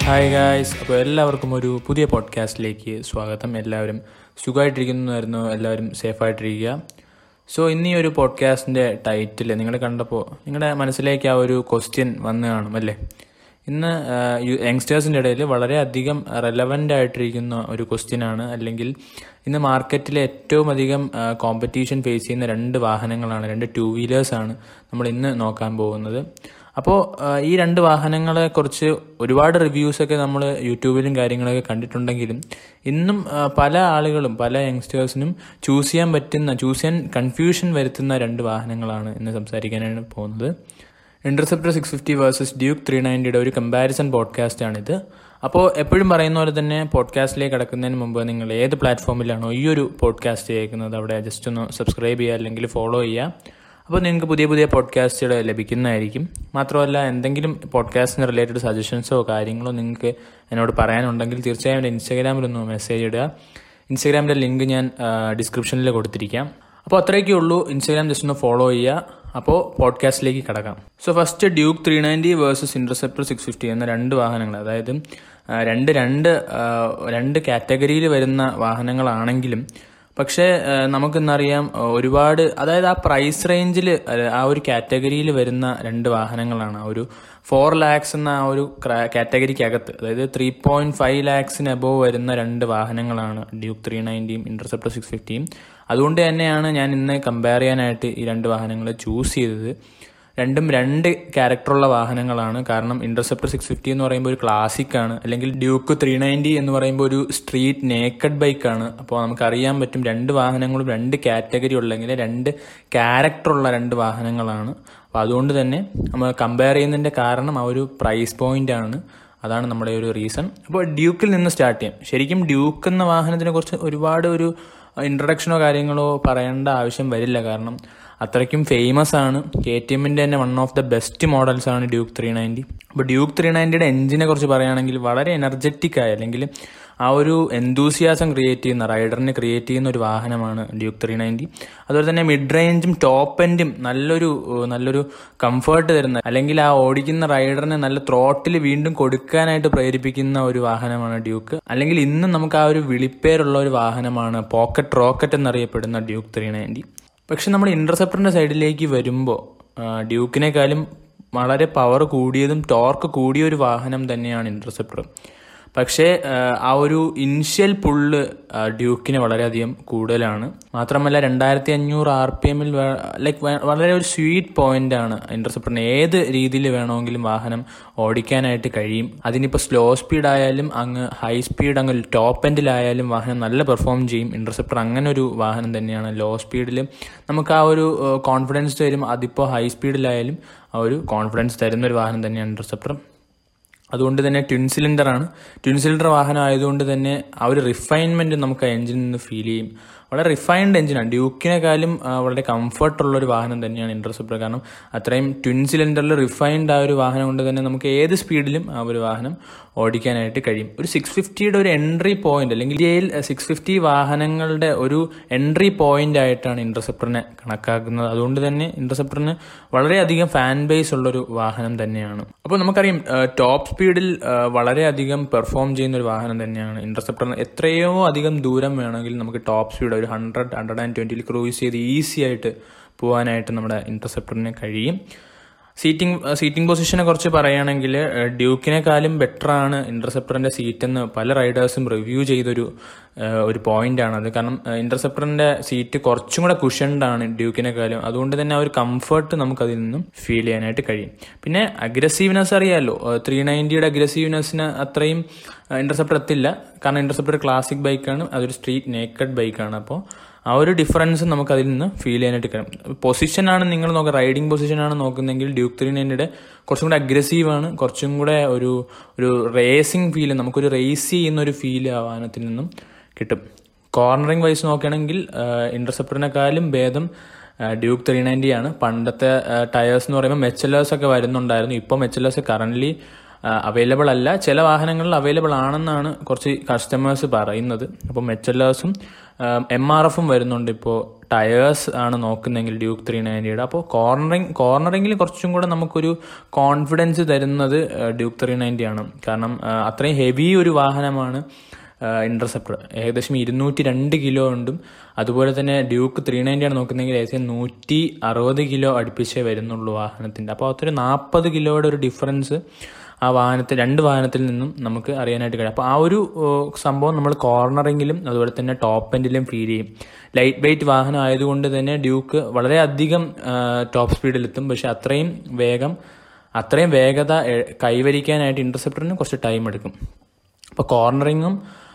hi guys അപ്പോൾ എല്ലാവർക്കും ഒരു പുതിയ പോഡ്കാസ്റ്റിലേക്ക് സ്വാഗതം എല്ലാവരും സുഖമായിട്ടിരിക്കുന്നതായിരുന്നു എല്ലാവരും സേഫായിട്ടിരിക്കുക സോ ഇന്ന് ഈ ഒരു പോഡ്കാസ്റ്റിൻ്റെ ടൈറ്റിൽ നിങ്ങൾ കണ്ടപ്പോൾ നിങ്ങളുടെ മനസ്സിലേക്ക് ആ ഒരു ക്വസ്റ്റ്യൻ വന്നു കാണും അല്ലേ ഇന്ന് യങ്സ്റ്റേഴ്സിൻ്റെ ഇടയിൽ വളരെയധികം റെലവൻ്റ് ആയിട്ടിരിക്കുന്ന ഒരു ക്വസ്റ്റ്യൻ ആണ് അല്ലെങ്കിൽ ഇന്ന് മാർക്കറ്റിൽ ഏറ്റവും അധികം കോമ്പറ്റീഷൻ ഫേസ് ചെയ്യുന്ന രണ്ട് വാഹനങ്ങളാണ് രണ്ട് ടൂ വീലേഴ്സാണ് നമ്മൾ ഇന്ന് നോക്കാൻ പോകുന്നത് അപ്പോൾ ഈ രണ്ട് വാഹനങ്ങളെ കുറിച്ച് ഒരുപാട് റിവ്യൂസൊക്കെ നമ്മൾ യൂട്യൂബിലും കാര്യങ്ങളൊക്കെ കണ്ടിട്ടുണ്ടെങ്കിലും ഇന്നും ആ, പല ആളുകളും പല യങ്സ്റ്റേഴ്സിനും ചൂസ് ചെയ്യാൻ പറ്റുന്ന ചൂസ് ചെയ്യാൻ കൺഫ്യൂഷൻ വരുത്തുന്ന രണ്ട് വാഹനങ്ങളാണ് ഇന്ന് സംസാരിക്കാനാണ് പോകുന്നത് Interceptor six fifty versus Duke three നയൻറ്റിയുടെ ഒരു കമ്പാരിസൺ പോഡ്കാസ്റ്റ് ആണിത് അപ്പോൾ എപ്പോഴും പറയുന്ന പോലെ തന്നെ പോഡ്കാസ്റ്റിലേക്ക് കടക്കുന്നതിന് മുമ്പ് നിങ്ങൾ ഏത് പ്ലാറ്റ്ഫോമിലാണോ ഈ ഒരു പോഡ്കാസ്റ്റ് കേൾക്കുന്നത് അവിടെ ജസ്റ്റ് ഒന്ന് സബ്സ്ക്രൈബ് ചെയ്യുക അല്ലെങ്കിൽ ഫോളോ ചെയ്യുക അപ്പോൾ നിങ്ങൾക്ക് പുതിയ പുതിയ പോഡ്കാസ്റ്റുകൾ ലഭിക്കുന്നതായിരിക്കും മാത്രമല്ല എന്തെങ്കിലും പോഡ്കാസ്റ്റിന് റിലേറ്റഡ് സജഷൻസോ കാര്യങ്ങളോ നിങ്ങൾക്ക് എന്നോട് പറയാനുണ്ടെങ്കിൽ തീർച്ചയായും എൻ്റെ ഇൻസ്റ്റാഗ്രാമിലൊന്ന് മെസ്സേജ് ഇടുക ഇൻസ്റ്റാഗ്രാമിൻ്റെ ലിങ്ക് ഞാൻ ഡിസ്ക്രിപ്ഷനിൽ കൊടുത്തിരിക്കാം അപ്പോൾ അത്രയൊക്കെ ഉള്ളൂ ഇൻസ്റ്റാഗ്രാം ജസ്റ്റ് ഒന്ന് ഫോളോ ചെയ്യുക അപ്പോൾ പോഡ്കാസ്റ്റിലേക്ക് കിടക്കാം so first Duke three ninety versus Interceptor six fifty എന്ന രണ്ട് വാഹനങ്ങൾ അതായത് ആ, രണ്ട് രണ്ട് ആ, രണ്ട് കാറ്റഗറിയിൽ വരുന്ന വാഹനങ്ങളാണെങ്കിലും പക്ഷേ ആ, നമുക്കിന്നറിയാം ആ, ഒരുപാട് അതായത് ആ പ്രൈസ് റേഞ്ചിൽ ആ ഒരു കാറ്റഗറിയിൽ വരുന്ന രണ്ട് വാഹനങ്ങളാണ് ആ ഒരു ഫോർ ലാക്സ് എന്ന ആ ഒരു കാറ്റഗറിക്കകത്ത് അതായത് ത്രീ പോയിന്റ് ഫൈവ് ലാക്സിന് അബോവ് വരുന്ന രണ്ട് വാഹനങ്ങളാണ് ഡ്യൂക്ക് ത്രീ നയൻറ്റിയും ഇന്റർസെപ്റ്റർ സിക്സ് ഫിഫ്റ്റിയും അതുകൊണ്ട് തന്നെയാണ് ഞാൻ ഇന്ന് കമ്പയർ ചെയ്യാനായിട്ട് ഈ രണ്ട് വാഹനങ്ങൾ ചൂസ് ചെയ്തത് രണ്ടും രണ്ട് ക്യാരക്ടറുള്ള വാഹനങ്ങളാണ് കാരണം ഇന്റർസെപ്റ്റർ സിക്സ് ഫിഫ്റ്റി എന്ന് പറയുമ്പോൾ ഒരു ക്ലാസിക് ആണ് അല്ലെങ്കിൽ ഡ്യൂക്ക് ത്രീ നയൻറ്റി എന്ന് പറയുമ്പോൾ ഒരു സ്ട്രീറ്റ് നേക്കഡ് ബൈക്കാണ് അപ്പോൾ നമുക്ക് അറിയാൻ പറ്റും രണ്ട് വാഹനങ്ങളും രണ്ട് കാറ്റഗറി ഉള്ളെങ്കിൽ രണ്ട് ക്യാരക്ടറുള്ള രണ്ട് വാഹനങ്ങളാണ് അപ്പോൾ അതുകൊണ്ട് തന്നെ നമ്മൾ കമ്പയർ ചെയ്യുന്നതിൻ്റെ കാരണം ആ ഒരു പ്രൈസ് പോയിന്റ് ആണ് അതാണ് നമ്മുടെ ഒരു റീസൺ അപ്പോൾ ഡ്യൂക്കിൽ നിന്ന് സ്റ്റാർട്ട് ചെയ്യാം ശരിക്കും ഡ്യൂക്ക് എന്ന വാഹനത്തിനെ കുറിച്ച് ഒരുപാട് ഒരു ഇൻട്രഡക്ഷനോ കാര്യങ്ങളോ പറയേണ്ട ആവശ്യം വരില്ല കാരണം അത്രയ്ക്കും ഫേമസ് ആണ് കെ ടി എമ്മിൻ്റെ തന്നെ one of the best models ആണ് ഡ്യൂക്ക് ത്രീ നയൻറ്റി അപ്പോൾ ഡ്യൂക്ക് ത്രീ നയൻറ്റിയുടെ എഞ്ചിനെ കുറിച്ച് പറയുകയാണെങ്കിൽ വളരെ എനർജറ്റിക് ആയ അല്ലെങ്കിൽ ആ ഒരു എന്തൂസിയാസം ക്രിയേറ്റ് ചെയ്യുന്ന റൈഡറിനെ ക്രിയേറ്റ് ചെയ്യുന്ന ഒരു വാഹനമാണ് ഡ്യൂക്ക് ത്രീ നയൻറ്റി അതുപോലെ തന്നെ മിഡ് റേഞ്ചും ടോപ്പ് എൻഡും നല്ലൊരു ഏഹ്, നല്ലൊരു കംഫർട്ട് തരുന്ന അല്ലെങ്കിൽ ആ ഓടിക്കുന്ന റൈഡറിനെ നല്ല ത്രോട്ടിൽ വീണ്ടും കൊടുക്കാനായിട്ട് പ്രേരിപ്പിക്കുന്ന ഒരു വാഹനമാണ് ഡ്യൂക്ക് അല്ലെങ്കിൽ ഇന്നും നമുക്ക് ആ ഒരു വിളിപ്പേരുള്ള ഒരു വാഹനമാണ് പോക്കറ്റ് റോക്കറ്റ് എന്നറിയപ്പെടുന്ന ഡ്യൂക്ക് ത്രീ നയൻറ്റി പക്ഷെ നമ്മൾ ഇന്റർസെപ്റ്ററിന്റെ സൈഡിലേക്ക് വരുമ്പോൾ ഡ്യൂക്കിനേക്കാളും വളരെ പവർ കൂടിയതും ടോർക്ക് കൂടിയ ഒരു വാഹനം തന്നെയാണ് ഇന്റർസെപ്റ്റർ പക്ഷേ ആ, ആ ഒരു ഇനിഷ്യൽ പുള്ള് ആ, ഡ്യൂക്കിന് വളരെയധികം കൂടുതലാണ് മാത്രമല്ല രണ്ടായിരത്തി അഞ്ഞൂറ് ആർ പി എമ്മിൽ ലൈക്ക് വളരെ ഒരു സ്വീറ്റ് പോയിന്റ് ആണ് ഇന്റർസെപ്റ്ററിന് ഏത് രീതിയിൽ വേണമെങ്കിലും വാഹനം ഓടിക്കാനായിട്ട് കഴിയും അതിനിപ്പോൾ സ്ലോ സ്പീഡ് ആയാലും അങ്ങ് ഹൈ സ്പീഡ് അങ്ങ് ടോപ്പ് എൻഡിലായാലും വാഹനം നല്ല പെർഫോം ചെയ്യും ഇന്റർസെപ്റ്റർ അങ്ങനെ ഒരു വാഹനം തന്നെയാണ് ലോ സ്പീഡിൽ നമുക്ക് ആ ഒരു കോൺഫിഡൻസ് തരും അതിപ്പോൾ ഹൈ സ്പീഡിലായാലും ആ ഒരു കോൺഫിഡൻസ് തരുന്ന ഒരു വാഹനം തന്നെയാണ് ഇന്റർസെപ്റ്റർ അതുകൊണ്ട് തന്നെ ട്വിൻ സിലിണ്ടർ ആണ് ട്വിൻ സിലിണ്ടർ വാഹനം ആയതുകൊണ്ട് തന്നെ ആ ഒരു റിഫൈൻമെന്റ് നമുക്ക് ആ എഞ്ചിനിൽ നിന്ന് ഫീൽ ചെയ്യും വളരെ റിഫൈൻഡ് എഞ്ചിനാണ് ഡ്യൂക്കിനെക്കാളും ആ, വളരെ കംഫർട്ടുള്ള ഒരു വാഹനം തന്നെയാണ് ഇന്റർസെപ്റ്റർ കാരണം അത്രയും ട്വിൻ സിലിണ്ടറിൽ റിഫൈൻഡ് ആ ഒരു വാഹനം കൊണ്ട് തന്നെ നമുക്ക് ഏത് സ്പീഡിലും ആ ഒരു വാഹനം ഓടിക്കാനായിട്ട് കഴിയും ഒരു സിക്സ് ഫിഫ്റ്റിയുടെ ഒരു എൻട്രി പോയിന്റ് അല്ലെങ്കിൽ ഇന്ത്യയിൽ സിക്സ് ഫിഫ്റ്റി വാഹനങ്ങളുടെ ഒരു എൻട്രി പോയിന്റ് ആയിട്ടാണ് ഇന്റർസെപ്റ്ററിനെ കണക്കാക്കുന്നത് അതുകൊണ്ട് തന്നെ ഇന്റർസെപ്റ്ററിന് വളരെയധികം ഫാൻ ബേസ് ഉള്ളൊരു വാഹനം തന്നെയാണ് അപ്പോൾ നമുക്കറിയാം ടോപ്പ് സ്പീഡിൽ വളരെയധികം പെർഫോം ചെയ്യുന്ന ഒരു വാഹനം തന്നെയാണ് ഇന്റർസെപ്റ്ററിന് എത്രയോ അധികം ദൂരം വേണമെങ്കിൽ നമുക്ക് ടോപ്പ് സ്പീഡ് ഒരു ഹൺഡ്രഡ് ഹൺഡ്രഡ് ആൻഡ് ട്വന്റിയിൽ ക്രൂസ് ചെയ്ത് ഈസി ആയിട്ട് പോകാനായിട്ട് നമ്മുടെ ഇന്റർസെപ്റ്ററിന് കഴിയും സീറ്റിംഗ് സീറ്റിംഗ് പൊസിഷനെ കുറിച്ച് പറയുകയാണെങ്കിൽ ഡ്യൂക്കിനെക്കാളും ബെറ്റർ ആണ് ഇന്റർസെപ്റ്ററിന്റെ സീറ്റ് എന്ന് പല റൈഡേഴ്സും റിവ്യൂ ചെയ്തൊരു ഏഹ്, ഒരു പോയിന്റ് ആണ് അത് കാരണം ഇന്റർസെപ്റ്ററിന്റെ സീറ്റ് കുറച്ചും കൂടെ കുഷൻഡ് ആണ് ഡ്യൂക്കിനെക്കാളും അതുകൊണ്ട് തന്നെ ആ ഒരു കംഫർട്ട് നമുക്ക് അതിൽ നിന്നും ഫീൽ ചെയ്യാനായിട്ട് കഴിയും പിന്നെ അഗ്രസീവ്നെസ് അറിയാമല്ലോ ത്രീ നയൻറ്റിയുടെ അഗ്രസീവ്നെസ്സിന് അത്രയും ഇന്റർസെപ്റ്റർ എത്തില്ല കാരണം ഇന്റർസെപ്റ്റർ ക്ലാസിക് ബൈക്കാണ് അതൊരു സ്ട്രീറ്റ് നേക്കഡ് ബൈക്കാണ് അപ്പോൾ ആ ഒരു ഡിഫറൻസ് നമുക്ക് അതിൽ നിന്ന് ഫീൽ ചെയ്യാനായിട്ട് കഴിയും പൊസിഷനാണ് നിങ്ങൾ നോക്കുക റൈഡിംഗ് പൊസിഷനാണ് നോക്കുന്നതെങ്കിൽ ഡ്യൂക്ക് ത്രീ നയൻറ്റിയുടെ കുറച്ചും കൂടെ അഗ്രസീവ് ആണ് കുറച്ചും കൂടെ ഒരു ഒരു റേസിംഗ് ഫീൽ നമുക്കൊരു റേസ് ചെയ്യുന്ന ഒരു ഫീൽ ആ വാഹനത്തിൽ നിന്നും കിട്ടും കോർണറിംഗ് വൈസ് നോക്കുകയാണെങ്കിൽ ഇന്റർസെപ്റ്ററിനെക്കാളും ഭേദം ഡ്യൂക്ക് ത്രീ നയൻറ്റി ആണ് പണ്ടത്തെ ടയേഴ്സ് എന്ന് പറയുമ്പോൾ മെച്ചലേഴ്സ് ഒക്കെ വരുന്നുണ്ടായിരുന്നു ഇപ്പോൾ മെച്ചലേഴ്സ് കറന്റ് അവൈലബിൾ അല്ല ചില വാഹനങ്ങളിൽ അവൈലബിൾ ആണെന്നാണ് കുറച്ച് കസ്റ്റമേഴ്സ് പറയുന്നത് അപ്പോൾ മെച്ചലേഴ്സും എം ആർ എഫും വരുന്നുണ്ട് ഇപ്പോൾ ടയേഴ്സ് ആണ് നോക്കുന്നതെങ്കിൽ ഡ്യൂക്ക് ത്രീ നയൻറ്റിയുടെ അപ്പോൾ കോർണറിങ് കോർണറിങ്ങിൽ കുറച്ചും കൂടെ നമുക്കൊരു കോൺഫിഡൻസ് തരുന്നത് ഡ്യൂക്ക് ത്രീ നയൻറ്റി ആണ് കാരണം ആ, അത്രയും ഹെവി ഒരു വാഹനമാണ് ഇൻ്റർസെപ്റ്റർ ഏകദേശം ഇരുന്നൂറ്റി രണ്ട് കിലോ ഉണ്ടും അതുപോലെ തന്നെ ഡ്യൂക്ക് ത്രീ നയൻറ്റി ആണ് നോക്കുന്നതെങ്കിൽ ഏകദേശം നൂറ്റി അറുപത് കിലോ അടുപ്പിച്ചേ വരുന്നുള്ളൂ വാഹനത്തിൻ്റെ അപ്പോൾ അതൊരു നാൽപ്പത് കിലോയുടെ ഒരു ഡിഫറൻസ് ആ വാഹനത്തിൽ രണ്ട് വാഹനത്തിൽ നിന്നും നമുക്ക് അറിയാനായിട്ട് കഴിയും അപ്പോൾ ആ ഒരു ഓ, സംഭവം നമ്മൾ കോർണറിങ്ങിലും അതുപോലെ തന്നെ ടോപ്പ് എൻഡിലും ഫീൽ ചെയ്യും ലൈറ്റ് വെയിറ്റ് വാഹനം ആയതുകൊണ്ട് തന്നെ ഡ്യൂക്ക് വളരെയധികം ടോപ്പ് സ്പീഡിലെത്തും പക്ഷെ അത്രയും വേഗം അത്രയും വേഗത എ- കൈവരിക്കാനായിട്ട് ഇൻ്റർസെപ്റ്ററിന് കുറച്ച് ടൈം എടുക്കും അപ്പോൾ കോർണറിങ്ങും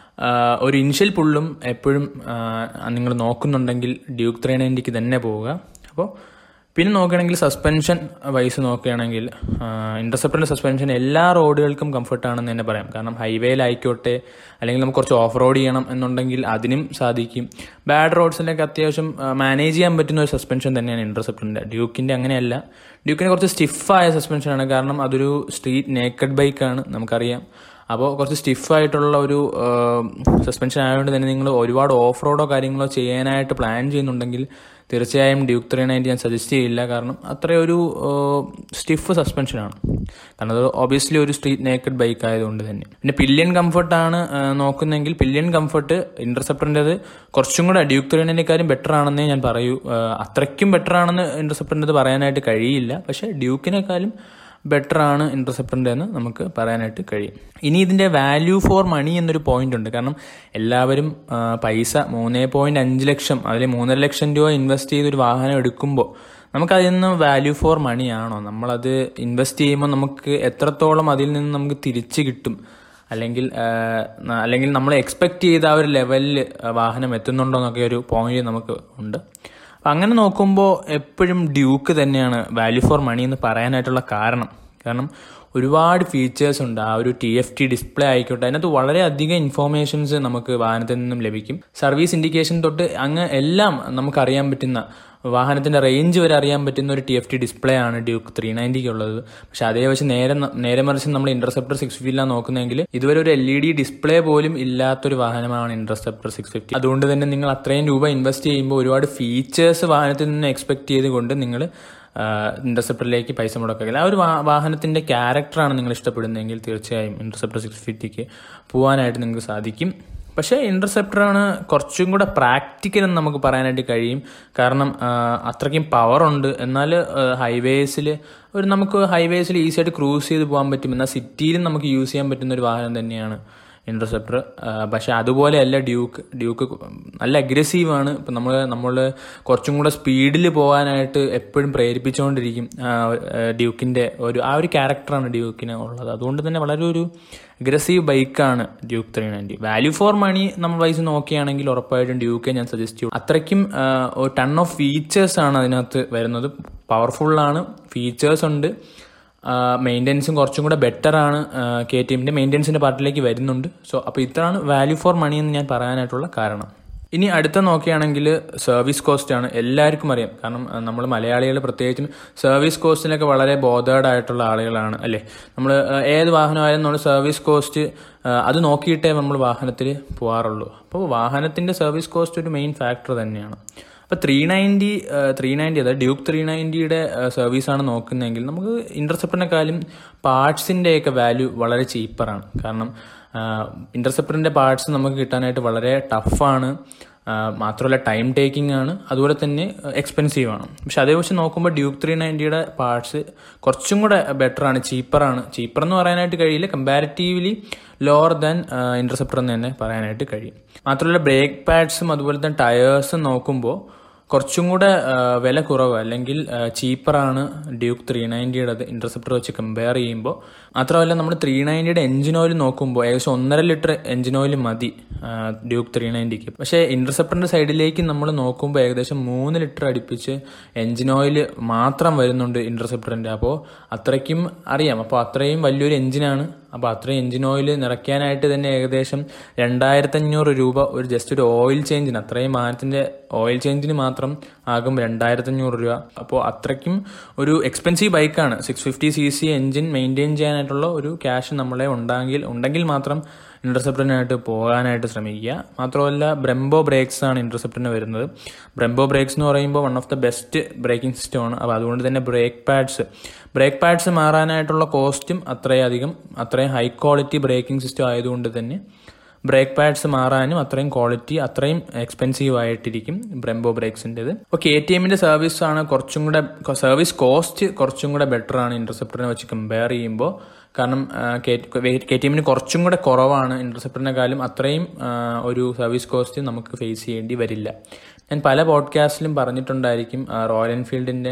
ഒരു ഇനിഷ്യൽ പുള്ളും എപ്പോഴും നിങ്ങൾ നോക്കുന്നുണ്ടെങ്കിൽ ഡ്യൂക്ക് ത്രീ നയൻറ്റിക്ക് തന്നെ പോവുക അപ്പോൾ പിന്നെ നോക്കുകയാണെങ്കിൽ സസ്പെൻഷൻ വൈസ് നോക്കുകയാണെങ്കിൽ ഇൻ്റർസെപ്റ്ററിൻ്റെ സസ്പെൻഷൻ എല്ലാ റോഡുകൾക്കും കംഫർട്ടാണെന്ന് തന്നെ പറയാം കാരണം ഹൈവേയിലായിക്കോട്ടെ അല്ലെങ്കിൽ നമുക്ക് കുറച്ച് ഓഫ് റോഡ് ചെയ്യണം എന്നുണ്ടെങ്കിൽ അതിനും സാധിക്കും ബാഡ് റോഡ്സിലൊക്കെ അത്യാവശ്യം മാനേജ് ചെയ്യാൻ പറ്റുന്ന ഒരു സസ്പെൻഷൻ തന്നെയാണ് ഇൻ്റർസെപ്റ്ററിൻ്റെ ഡ്യൂക്കിൻ്റെ അങ്ങനെയല്ല ഡ്യൂക്കിന് കുറച്ച് സ്റ്റിഫായ സസ്പെൻഷനാണ് കാരണം അതൊരു സ്ട്രീറ്റ് നേക്കഡ് ബൈക്കാണ് നമുക്കറിയാം അപ്പോൾ കുറച്ച് സ്റ്റിഫായിട്ടുള്ള ഒരു സസ്പെൻഷൻ ആയതുകൊണ്ട് തന്നെ നിങ്ങൾ ഒരുപാട് ഓഫ് റോഡോ കാര്യങ്ങളോ ചെയ്യാനായിട്ട് പ്ലാൻ ചെയ്യുന്നുണ്ടെങ്കിൽ തീർച്ചയായും ഡ്യൂക്ക് ത്രീ നയൻറ്റി ഞാൻ സജസ്റ്റ് ചെയ്യില്ല കാരണം അത്രയൊരു സ്റ്റിഫ് സസ്പെൻഷനാണ് കാരണം അത് ഓബിയസ്ലി ഒരു സ്ട്രീറ്റ് നേക്കഡ് ബൈക്ക് ആയതുകൊണ്ട് തന്നെ പിന്നെ പില്യൺ കംഫർട്ടാണ് നോക്കുന്നതെങ്കിൽ പില്യൺ കംഫർട്ട് ഇൻ്റർസെപ്റ്ററിൻ്റെത് കുറച്ചും കൂടെ ഡ്യൂക്ക് ത്രീ നയൻറ്റിക്കാരും ബെറ്റർ ആണെന്നേ ഞാൻ പറയൂ ആ, അത്രയ്ക്കും ബെറ്റർ ആണെന്ന് ഇൻ്റർസെപ്റ്ററിൻ്റെത് പറയാനായിട്ട് കഴിയില്ല പക്ഷേ ഡ്യൂക്കിനേക്കാളും ബെറ്റർ ആണ് ഇൻ്റർസെപ്റ്ററിൻ്റെ എന്ന് നമുക്ക് പറയാനായിട്ട് കഴിയും ഇനി ഇതിൻ്റെ വാല്യൂ ഫോർ മണി എന്നൊരു പോയിന്റ് ഉണ്ട് കാരണം എല്ലാവരും ആ, പൈസ മൂന്നേ പോയിന്റ് അഞ്ച് ലക്ഷം അതിൽ മൂന്നര ലക്ഷം രൂപ ഇൻവെസ്റ്റ് ചെയ്ത് ഒരു വാഹനം എടുക്കുമ്പോൾ നമുക്ക് അതിൽ നിന്ന് വാല്യൂ ഫോർ മണി ആണോ നമ്മളത് ഇൻവെസ്റ്റ് ചെയ്യുമ്പോൾ നമുക്ക് എത്രത്തോളം അതിൽ നിന്ന് നമുക്ക് തിരിച്ച് കിട്ടും അല്ലെങ്കിൽ ആ, ന- അല്ലെങ്കിൽ നമ്മൾ എക്സ്പെക്ട് ചെയ്ത ആ ഒരു ലെവലിൽ വാഹനം എത്തുന്നുണ്ടോ എന്നൊക്കെ ഒരു പോയിന്റ് നമുക്ക് ഉണ്ട് അപ്പം അങ്ങനെ നോക്കുമ്പോൾ എപ്പോഴും ഡ്യൂക്ക് തന്നെയാണ് വാല്യൂ ഫോർ മണി എന്ന് പറയാനായിട്ടുള്ള കാരണം കാരണം ഒരുപാട് ഫീച്ചേഴ്സ് ഉണ്ട് ആ ഒരു ടി എഫ് ടി ഡിസ്പ്ലേ ആയിക്കോട്ടെ അതിനകത്ത് വളരെയധികം ഇൻഫോർമേഷൻസ് നമുക്ക് വാഹനത്തിൽ നിന്നും ലഭിക്കും സർവീസ് ഇൻഡിക്കേഷൻ തൊട്ട് അങ്ങ് എല്ലാം നമുക്ക് അറിയാൻ പറ്റുന്ന വാഹനത്തിന്റെ റേഞ്ച് വരെ അറിയാൻ പറ്റുന്ന ഒരു ടി എഫ് ടി ഡിസ്പ്ലേ ആണ് ഡ്യൂക്ക് ത്രീ നയൻറ്റിക്ക് ഉള്ളത് പക്ഷെ അതേ വെച്ച് നേരെ ന- നേരെ മറിച്ച് നമ്മൾ ഇന്റർസെപ്റ്റർ സിക്സ് ഫിഫ്റ്റിയിലാണ് നോക്കുന്നതെങ്കിൽ ഇതുവരെ ഒരു എൽ ഇ ഡി ഡിസ്പ്ലേ പോലും ഇല്ലാത്തൊരു വാഹനമാണ് ഇന്റർസെപ്റ്റർ സിക്സ് ഫിഫ്റ്റി അതുകൊണ്ട് തന്നെ നിങ്ങൾ അത്രയും രൂപ ഇൻവെസ്റ്റ് ചെയ്യുമ്പോൾ ഒരുപാട് ഫീച്ചേഴ്സ് വാഹനത്തിൽ നിന്ന് എക്സ്പെക്ട് ചെയ്തുകൊണ്ട് നിങ്ങൾ ഇന്റർസെപ്റ്ററിലേക്ക് പൈസ മുടക്കുക ആ ഒരു വാ- വാഹനത്തിന്റെ ക്യാരക്ടറാണ് നിങ്ങൾ ഇഷ്ടപ്പെടുന്നതെങ്കിൽ തീർച്ചയായും ഇന്റർസെപ്റ്റർ സിക്സ് ഫിഫ്റ്റിക്ക് പോകാനായിട്ട് നിങ്ങൾക്ക് സാധിക്കും പക്ഷേ ഇന്റർസെപ്റ്ററാണ് കുറച്ചും കൂടെ പ്രാക്ടിക്കൽ എന്ന് നമുക്ക് പറയാനായിട്ട് കഴിയും കാരണം ആ, അത്രയ്ക്കും പവർ ഉണ്ട് എന്നാൽ ഹൈവേസിൽ ഒരു നമുക്ക് ഹൈവേസിൽ ഈസി ആയിട്ട് ക്രൂസ് ചെയ്ത് പോകാൻ പറ്റും എന്നാൽ സിറ്റിയിലും നമുക്ക് യൂസ് ചെയ്യാൻ പറ്റുന്ന ഒരു വാഹനം തന്നെയാണ് ഇന്റർസെപ്റ്റർ പക്ഷെ അതുപോലെയല്ല ഡ്യൂക്ക് ഡ്യൂക്ക് നല്ല അഗ്രസീവ് ആണ് ഇപ്പം നമ്മൾ നമ്മൾ കുറച്ചും കൂടെ സ്പീഡിൽ പോകാനായിട്ട് എപ്പോഴും പ്രേരിപ്പിച്ചുകൊണ്ടിരിക്കും ആ, ആ, ഡ്യൂക്കിന്റെ ഒരു ആ ഒരു ക്യാരക്ടറാണ് ഡ്യൂക്കിന് ഉള്ളത് അതുകൊണ്ട് തന്നെ വളരെ ഒരു അഗ്രസീവ് ബൈക്കാണ് Duke three ninety value for money നമ്മൾ വൈസ് നോക്കുകയാണെങ്കിൽ ഉറപ്പായിട്ടും ഡ്യൂക്കെ ഞാൻ സജസ്റ്റ് ചെയ്യും അത്രയ്ക്കും ആ, ഒരു ടൺ ഓഫ് ഫീച്ചേഴ്സ് ആണ് അതിനകത്ത് വരുന്നത് പവർഫുള്ളാണ് ഫീച്ചേഴ്സ് ഉണ്ട് മെയിൻ്റെനൻസും കുറച്ചും കൂടെ ബെറ്റർ ആണ് കെ ടി എമ്മിൻ്റെ മെയിൻ്റെനൻസിൻ്റെ പാർട്ടിലേക്ക് വരുന്നുണ്ട് സോ അപ്പോൾ ഇത്രയാണ് വാല്യൂ ഫോർ മണി എന്ന് ഞാൻ പറയാനായിട്ടുള്ള കാരണം ഇനി അടുത്ത നോക്കുകയാണെങ്കിൽ സർവീസ് കോസ്റ്റ് ആണ് എല്ലാവർക്കും അറിയാം കാരണം നമ്മൾ മലയാളികൾ പ്രത്യേകിച്ചും സർവീസ് കോസ്റ്റിനൊക്കെ വളരെ ബോധേഡ് ആയിട്ടുള്ള ആളുകളാണ് അല്ലേ നമ്മൾ ഏത് വാഹനമായാലും നമ്മൾ സർവീസ് കോസ്റ്റ് അത് നോക്കിയിട്ടേ നമ്മൾ വാഹനത്തിൽ പോകാറുള്ളൂ അപ്പോൾ വാഹനത്തിൻ്റെ സർവീസ് കോസ്റ്റ് ഒരു മെയിൻ ഫാക്ടർ തന്നെയാണ് അപ്പോൾ ത്രീ നയൻറ്റി ത്രീ നയൻറ്റി അതായത് ഡ്യൂക്ക് ത്രീ നയൻറ്റിയുടെ സർവീസാണ് നോക്കുന്നതെങ്കിൽ നമുക്ക് ഇൻ്റർസെപ്റ്ററിനെക്കാളും പാർട്സിൻ്റെയൊക്കെ വാല്യൂ വളരെ ചീപ്പറാണ് കാരണം ഇൻ്റർസെപ്റ്ററിൻ്റെ പാർട്സ് നമുക്ക് കിട്ടാനായിട്ട് വളരെ ടഫാണ് മാത്രമല്ല ടൈം ടേക്കിംഗ് ആണ് അതുപോലെ തന്നെ എക്സ്പെൻസീവ് ആണ് പക്ഷെ അതേ വെച്ച് നോക്കുമ്പോൾ ഡ്യൂക്ക് ത്രീ നയൻറ്റിയുടെ പാർട്സ് കുറച്ചും കൂടെ ബെറ്റർ ആണ് ചീപ്പറാണ് ചീപ്പർ എന്ന് പറയാനായിട്ട് കഴിയില്ല കമ്പാരിറ്റീവ്ലി ലോവർ ദാൻ ഇൻ്റർസെപ്റ്റർ എന്ന് തന്നെ പറയാനായിട്ട് കഴിയും മാത്രമല്ല ബ്രേക്ക് പാഡ്സും അതുപോലെ തന്നെ ടയേഴ്സും നോക്കുമ്പോൾ കുറച്ചും കൂടെ ആ, വില കുറവ് അല്ലെങ്കിൽ ചീപ്പറാണ് ഡ്യൂക്ക് ത്രീ നയൻറ്റിയുടെ ഇന്റർസെപ്റ്റർ വെച്ച് കമ്പയർ ചെയ്യുമ്പോൾ മാത്രമല്ല നമ്മൾ ത്രീ നയൻറ്റിയുടെ എഞ്ചിൻ ഓയിൽ നോക്കുമ്പോൾ ഏകദേശം ഒന്നര ലിറ്റർ എഞ്ചിൻ ഓയിൽ മതി ആ, ഡ്യൂക്ക് ത്രീ നയൻറ്റിക്ക് പക്ഷേ ഇന്റർസെപ്റ്ററിന്റെ സൈഡിലേക്ക് നമ്മൾ നോക്കുമ്പോൾ ഏകദേശം മൂന്ന് ലിറ്റർ അടുപ്പിച്ച് എഞ്ചിൻ ഓയിൽ മാത്രം വരുന്നുണ്ട് ഇന്റർസെപ്റ്ററിന്റെ അപ്പോൾ അത്രയ്ക്കും അറിയാം അപ്പോൾ അത്രയും വലിയൊരു എഞ്ചിനാണ് അപ്പോൾ അത്രയും എഞ്ചിൻ ഓയിൽ നിറയ്ക്കാനായിട്ട് തന്നെ ഏകദേശം രണ്ടായിരത്തി അഞ്ഞൂറ് രൂപ ഒരു ജസ്റ്റ് ഒരു ഓയിൽ ചേഞ്ചിന് അത്രയും വാഹനത്തിന്റെ ഓയിൽ ചേഞ്ചിന് മാത്രം ആകും രണ്ടായിരത്തി അഞ്ഞൂറ് രൂപ അപ്പോൾ അത്രയ്ക്കും ഒരു എക്സ്പെൻസീവ് ബൈക്കാണ് six fifty C C engine maintain ചെയ്യാനായിട്ടുള്ള ഒരു ക്യാഷ് നമ്മളെ ഉണ്ടെങ്കിൽ ഉണ്ടെങ്കിൽ മാത്രം ഇൻ്റർസെപ്റ്ററിനായിട്ട് പോകാനായിട്ട് ശ്രമിക്കുക മാത്രമല്ല ബ്രെംബോ ബ്രേക്സ് ആണ് ഇൻ്റർസെപ്റ്ററിന് വരുന്നത് ബ്രെംബോ ബ്രേക്സ് എന്ന് പറയുമ്പോൾ one of the best braking സിസ്റ്റമാണ് അപ്പോൾ അതുകൊണ്ട് തന്നെ ബ്രേക്ക് പാഡ്സ് ബ്രേക്ക് പാഡ്സ് മാറാനായിട്ടുള്ള കോസ്റ്റും അത്രയധികം അത്രയും ഹൈ ക്വാളിറ്റി ബ്രേക്കിംഗ് സിസ്റ്റം ആയതുകൊണ്ട് തന്നെ ബ്രേക്ക് പാഡ്സ് മാറാനും അത്രയും ക്വാളിറ്റി അത്രയും എക്സ്പെൻസീവ് ആയിട്ടിരിക്കും ബ്രെംബോ ബ്രേക്സിൻ്റെത് അപ്പോൾ കെ ടി എമ്മിൻ്റെ സർവീസ് ആണ് കുറച്ചും കൂടെ സർവീസ് കോസ്റ്റ് കുറച്ചും കൂടെ ബെറ്റർ ആണ് ഇൻ്റർസെപ്റ്ററിനെ വെച്ച് കമ്പയർ ചെയ്യുമ്പോൾ കാരണം കെ ടി എമ്മിന് കുറച്ചും കൂടെ കുറവാണ് ഇൻ്റർസെപ്റ്ററിനെക്കാളും അത്രയും ആ, ഒരു സർവീസ് കോസ്റ്റ് നമുക്ക് ഫേസ് ചെയ്യേണ്ടി വരില്ല ഞാൻ പല പോഡ്കാസ്റ്റിലും പറഞ്ഞിട്ടുണ്ടായിരിക്കും ആ, റോയൽ എൻഫീൽഡിൻ്റെ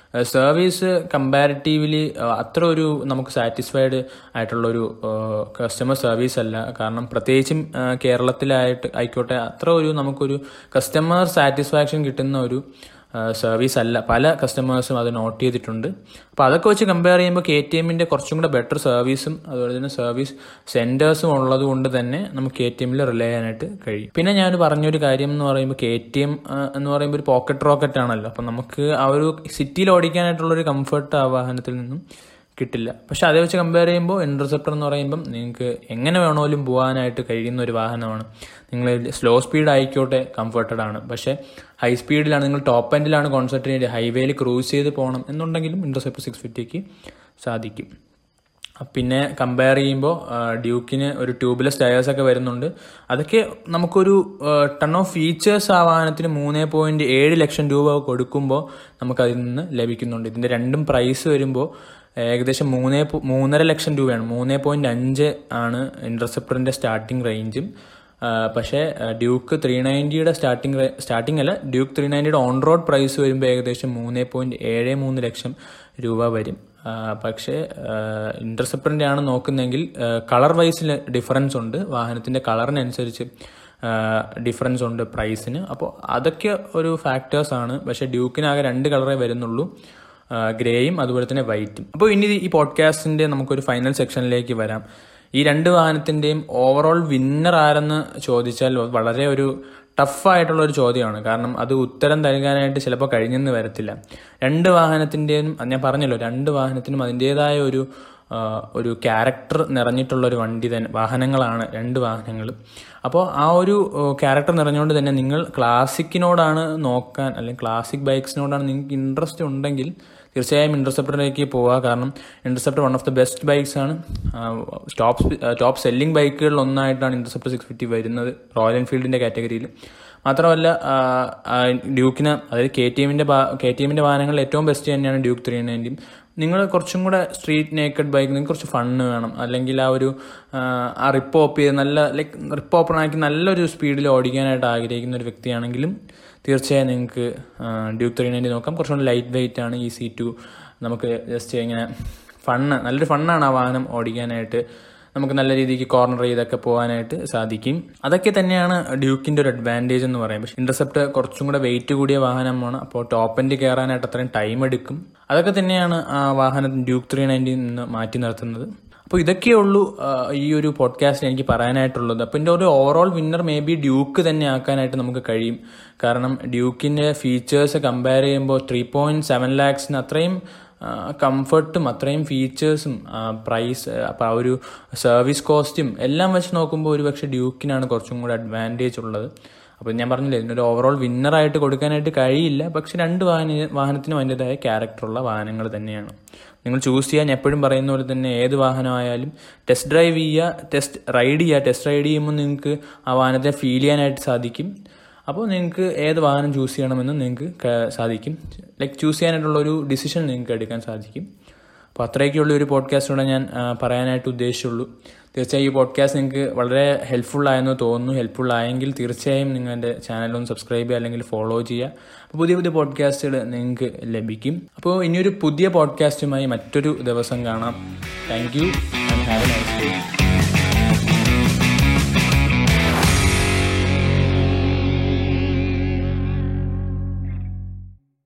സർവീസ് കമ്പാരിറ്റീവ്ലി അത്ര ഒരു നമുക്ക് സാറ്റിസ്ഫൈഡ് ആയിട്ടുള്ളൊരു കസ്റ്റമർ സർവീസ് അല്ല കാരണം പ്രത്യേകിച്ചും ആ, കേരളത്തിലായിട്ട് ആയിക്കോട്ടെ അത്ര ഒരു നമുക്കൊരു കസ്റ്റമർ സാറ്റിസ്ഫാക്ഷൻ കിട്ടുന്ന ഒരു സർവീസ് അല്ല പല കസ്റ്റമേഴ്സും അത് നോട്ട് ചെയ്തിട്ടുണ്ട് അപ്പോൾ അതൊക്കെ വെച്ച് കമ്പയർ ചെയ്യുമ്പോൾ കെ ടി എമ്മിൻ്റെ കുറച്ചും കൂടെ ബെറ്റർ സർവീസും അതുപോലെ തന്നെ സർവീസ് സെൻറ്റേഴ്സും ഉള്ളത് കൊണ്ട് തന്നെ നമുക്ക് കെ ടി എമ്മിൽ റിലേ ചെയ്യാനായിട്ട് കഴിയും പിന്നെ ഞാൻ പറഞ്ഞൊരു കാര്യം എന്ന് പറയുമ്പോൾ കെ ടി എം എന്ന് പറയുമ്പോൾ ഒരു പോക്കറ്റ് റോക്കറ്റ് ആണല്ലോ അപ്പം നമുക്ക് ആ ഒരു സിറ്റിയിൽ ഓടിക്കാനായിട്ടുള്ളൊരു കംഫർട്ട് ആ വാഹനത്തിൽ നിന്നും കിട്ടില്ല പക്ഷെ അതേ വെച്ച് കമ്പയർ ചെയ്യുമ്പോൾ ഇൻ്റർസെപ്റ്റർ എന്ന് പറയുമ്പം നിങ്ങൾക്ക് എങ്ങനെ വേണമെങ്കിലും പോകാനായിട്ട് കഴിയുന്ന ഒരു വാഹനമാണ് നിങ്ങൾ സ്ലോ സ്പീഡ് ആയിക്കോട്ടെ കംഫർട്ടഡ് ആണ് പക്ഷേ ഹൈ സ്പീഡിലാണ് നിങ്ങൾ ടോപ്പ് എൻഡിലാണ് കോൺസെൻട്രേറ്റ് ചെയ്ത് ഹൈവേയിൽ ക്രൂസ് ചെയ്ത് പോകണം എന്നുണ്ടെങ്കിലും ഇൻ്റർസെപ്റ്റർ സിക്സ് ഫിഫ്റ്റിക്ക് സാധിക്കും പിന്നെ കമ്പയർ ചെയ്യുമ്പോൾ ഡ്യൂക്കിന് ഒരു ട്യൂബ്ലെസ് ടയേഴ്സ് ഒക്കെ വരുന്നുണ്ട് അതൊക്കെ നമുക്കൊരു ടൺ ഓഫ് ഫീച്ചേഴ്സ് ആ വാഹനത്തിന് മൂന്ന് പോയിന്റ് ഏഴ് ലക്ഷം രൂപ കൊടുക്കുമ്പോൾ നമുക്കതിൽ നിന്ന് ലഭിക്കുന്നുണ്ട് ഇതിൻ്റെ രണ്ടും പ്രൈസ് വരുമ്പോൾ ഏകദേശം മൂന്നേ പോ- മൂന്നര ലക്ഷം രൂപയാണ് മൂന്ന് പോയിന്റ് അഞ്ച് ആണ് ഇൻ്റർസെപ്റ്ററിൻ്റെ സ്റ്റാർട്ടിംഗ് റേഞ്ചും ആ, പക്ഷേ ആ, ഡ്യൂക്ക് ത്രീ നയൻറ്റിയുടെ സ്റ്റാർട്ടിംഗ് റേ- സ്റ്റാർട്ടിംഗ് അല്ല ഡ്യൂക്ക് ത്രീ നയൻറ്റിയുടെ ഓൺ റോഡ് പ്രൈസ് വരുമ്പോൾ ഏകദേശം മൂന്ന് പോയിന്റ് ഏഴ് മൂന്ന് ലക്ഷം രൂപ വരും ആ, പക്ഷേ ഇൻ്റർസെപ്റ്ററിൻ്റെ ആണ് നോക്കുന്നതെങ്കിൽ കളർ വൈസിൽ ഡിഫറൻസ് ഉണ്ട് വാഹനത്തിൻ്റെ കളറിനനുസരിച്ച് ഡിഫറൻസ് ഉണ്ട് പ്രൈസിന് അപ്പോൾ അതൊക്കെ ഒരു ഫാക്ടേഴ്സ് ആണ് പക്ഷേ ഡ്യൂക്കിനാകെ രണ്ട് കളറേ വരുന്നുള്ളൂ ഗ്രേയും അതുപോലെ തന്നെ വൈറ്റും അപ്പോൾ ഇനി ഈ പോഡ്കാസ്റ്റിന്റെ നമുക്കൊരു ഫൈനൽ സെക്ഷനിലേക്ക് വരാം ഈ രണ്ട് വാഹനത്തിന്റെയും ഓവറോൾ വിന്നർ ആരെന്ന് ചോദിച്ചാൽ വളരെ ഒരു ടഫായിട്ടുള്ള ഒരു ചോദ്യമാണ് കാരണം അത് ഉത്തരം നൽകാനായിട്ട് ചിലപ്പോൾ കഴിഞ്ഞെന്ന് വരത്തില്ല രണ്ട് വാഹനത്തിൻ്റെയും ഞാൻ പറഞ്ഞല്ലോ രണ്ട് വാഹനത്തിനും അതിൻ്റെതായ ഒരു ആ, ഒരു ക്യാരക്ടർ നിറഞ്ഞിട്ടുള്ള ഒരു വണ്ടി തന്നെ വാഹനങ്ങളാണ് രണ്ട് വാഹനങ്ങൾ അപ്പോൾ ആ ഒരു ക്യാരക്ടർ നിറഞ്ഞുകൊണ്ട് തന്നെ നിങ്ങൾ ക്ലാസിക്കിനോടാണ് നോക്കാൻ അല്ലെങ്കിൽ ക്ലാസിക് ബൈക്സിനോടാണ് നിങ്ങൾക്ക് ഇൻട്രസ്റ്റ് ഉണ്ടെങ്കിൽ തീർച്ചയായും ഇൻ്റർസെപ്റ്ററിലേക്ക് പോവുക കാരണം Interceptor one of the best bikes ആണ് ടോപ്പ് ടോപ്പ് സെല്ലിംഗ് ബൈക്കുകളിൽ ഒന്നായിട്ടാണ് ഇൻ്റർസെപ്റ്റർ സിക്സ് ഫിഫ്റ്റി വരുന്നത് റോയൽ എൻഫീൽഡിൻ്റെ കാറ്റഗറിയിൽ മാത്രമല്ല ആ, ആ, ഡ്യൂക്കിന് അതായത് കെ ടി എമ്മിൻ്റെ കെ ടി എമ്മിൻ്റെ വാഹനങ്ങളിൽ ഏറ്റവും ബെസ്റ്റ് തന്നെയാണ് ഡ്യൂക്ക് ത്രീ നയൻറ്റിയും നിങ്ങൾ കുറച്ചും കൂടെ സ്ട്രീറ്റ് നേക്കഡ് ബൈക്ക് നിങ്ങൾക്ക് കുറച്ച് ഫണ്ണ് വേണം അല്ലെങ്കിൽ ആ ഒരു ആ, ആ റിപ്പ് ഓപ്പ് ചെയ്ത് നല്ല ലൈക്ക് റിപ്പ് ഓപ്പൺ ആക്കി നല്ലൊരു സ്പീഡിൽ ഓടിക്കാനായിട്ട് ആഗ്രഹിക്കുന്ന ഒരു വ്യക്തിയാണെങ്കിലും തീർച്ചയായും നിങ്ങൾക്ക് ഡ്യൂക്ക് ത്രീ നയൻറ്റി നോക്കാം കുറച്ചുകൂടി ലൈറ്റ് വെയിറ്റ് ആണ് ഈ സി ടു നമുക്ക് ജസ്റ്റ് ഇങ്ങനെ ഫണ്ണ് നല്ലൊരു ഫണ്ണാണ് ആ വാഹനം ഓടിക്കാനായിട്ട് നമുക്ക് നല്ല രീതിക്ക് കോർണർ ചെയ്തൊക്കെ പോകാനായിട്ട് സാധിക്കും അതൊക്കെ തന്നെയാണ് ഡ്യൂക്കിന്റെ ഒരു അഡ്വാൻറ്റേജ് എന്ന് പറയും പക്ഷേ ഇന്റർസെപ്റ്റ് കുറച്ചും കൂടെ വെയിറ്റ് കൂടിയ വാഹനമാണ് അപ്പോൾ ടോപ്പ് എൻഡ് കയറാനായിട്ട് അത്രയും ടൈം എടുക്കും അതൊക്കെ തന്നെയാണ് ആ വാഹനം ഡ്യൂക്ക് ത്രീ നയൻറ്റിയിൽ നിന്ന് മാറ്റി നിർത്തുന്നത് അപ്പോൾ ഇതൊക്കെയേ ഉള്ളൂ ആ, ഈ ഒരു പോഡ്കാസ്റ്റിൽ എനിക്ക് പറയാനായിട്ടുള്ളത് അപ്പോൾ എൻ്റെ ഒരു overall winner may be Duke തന്നെ ആക്കാനായിട്ട് നമുക്ക് കഴിയും കാരണം ഡ്യൂക്കിൻ്റെ ഫീച്ചേഴ്സ് കമ്പയർ ചെയ്യുമ്പോൾ ത്രീ പോയിന്റ് സെവൻ ലാക്സിന് അത്രയും കംഫർട്ടും അത്രയും ഫീച്ചേഴ്സും പ്രൈസ് അപ്പോൾ ആ ഒരു സർവീസ് കോസ്റ്റും എല്ലാം വെച്ച് നോക്കുമ്പോൾ ഒരു പക്ഷേ ഡ്യൂക്കിനാണ് കുറച്ചും കൂടെ അഡ്വാൻറ്റേജ് ഉള്ളത് അപ്പോൾ ഞാൻ പറഞ്ഞില്ലേ ഇതിനൊരു ഓവറോൾ വിന്നറായിട്ട് കൊടുക്കാനായിട്ട് കഴിയില്ല പക്ഷെ രണ്ട് വാഹന വാഹനത്തിനും അതിൻ്റെതായ ക്യാരക്ടറുള്ള വാഹനങ്ങൾ തന്നെയാണ് നിങ്ങൾ ചൂസ് ചെയ്യാൻ എപ്പോഴും പറയുന്ന പോലെ തന്നെ ഏത് വാഹനമായാലും ടെസ്റ്റ് ഡ്രൈവ് ചെയ്യുക ടെസ്റ്റ് റൈഡ് ചെയ്യുക ടെസ്റ്റ് റൈഡ് ചെയ്യുമ്പോൾ നിങ്ങൾക്ക് ആ വാഹനത്തെ ഫീൽ ചെയ്യാനായിട്ട് സാധിക്കും അപ്പോൾ നിങ്ങൾക്ക് ഏത് വാഹനം ചൂസ് ചെയ്യണമെന്ന് നിങ്ങൾക്ക് ക- സാധിക്കും ലൈക്ക് ചൂസ് ചെയ്യാനായിട്ടുള്ള ഒരു ഡിസിഷൻ നിങ്ങൾക്ക് എടുക്കാൻ സാധിക്കും അപ്പോൾ അത്രയൊക്കെയുള്ള ഒരു പോഡ്കാസ്റ്റോടെ ഞാൻ ആ, പറയാനായിട്ട് ഉദ്ദേശിച്ചുള്ളൂ തീർച്ചയായും ഈ പോഡ്കാസ്റ്റ് നിങ്ങൾക്ക് വളരെ ഹെൽപ്ഫുൾ ആയെന്ന് തോന്നുന്നു ഹെൽപ്ഫുൾ ആയെങ്കിൽ തീർച്ചയായും നിങ്ങൾ എൻ്റെ ചാനലൊന്ന് സബ്സ്ക്രൈബ് ചെയ്യുക അല്ലെങ്കിൽ ഫോളോ ചെയ്യുക അപ്പോൾ പുതിയ പുതിയ പോഡ്കാസ്റ്റുകൾ നിങ്ങൾക്ക് ലഭിക്കും അപ്പോൾ ഇനിയൊരു പുതിയ പോഡ്കാസ്റ്റുമായി മറ്റൊരു ദിവസം കാണാം thank you and have a nice day